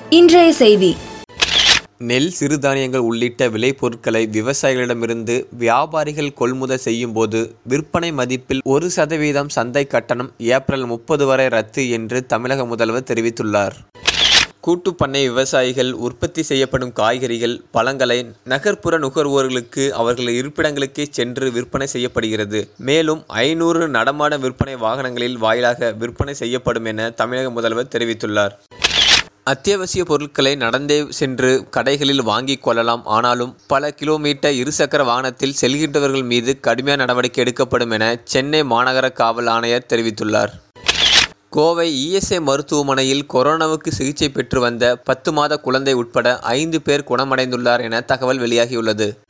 இன்றைய செய்தி நெல் சிறுதானியங்கள் உள்ளிட்ட விளைபொருட்களை விவசாயிகளிடமிருந்து வியாபாரிகள் கொள்முதல் செய்யும் போது விற்பனை மதிப்பில் ஒரு சதவீதம் சந்தை கட்டணம் ஏப்ரல் முப்பது வரை ரத்து என்று தமிழக முதல்வர் தெரிவித்துள்ளார் கூட்டுப்பண்ணை விவசாயிகள் உற்பத்தி செய்யப்படும் காய்கறிகள் பழங்களை நகர்ப்புற நுகர்வோர்களுக்கு அவர்கள் இருப்பிடங்களுக்கே சென்று விற்பனை செய்யப்படுகிறது மேலும் ஐநூறு நடமாடும் விற்பனை வாகனங்களில் வாயிலாக விற்பனை செய்யப்படும் என தமிழக முதல்வர் தெரிவித்துள்ளார் அத்தியாவசிய பொருட்களை நடந்தே சென்று கடைகளில் வாங்கிக் கொள்ளலாம் ஆனாலும் பல கிலோமீட்டர் இருசக்கர வாகனத்தில் செல்கின்றவர்கள் மீது கடுமையான நடவடிக்கை எடுக்கப்படும் என சென்னை மாநகர காவல் ஆணையர் தெரிவித்துள்ளார் கோவை இஎஸ்ஐ மருத்துவமனையில் கொரோனாவுக்கு சிகிச்சை பெற்று வந்த பத்து மாத குழந்தை உட்பட ஐந்து பேர் குணமடைந்துள்ளார் என தகவல் வெளியாகியுள்ளது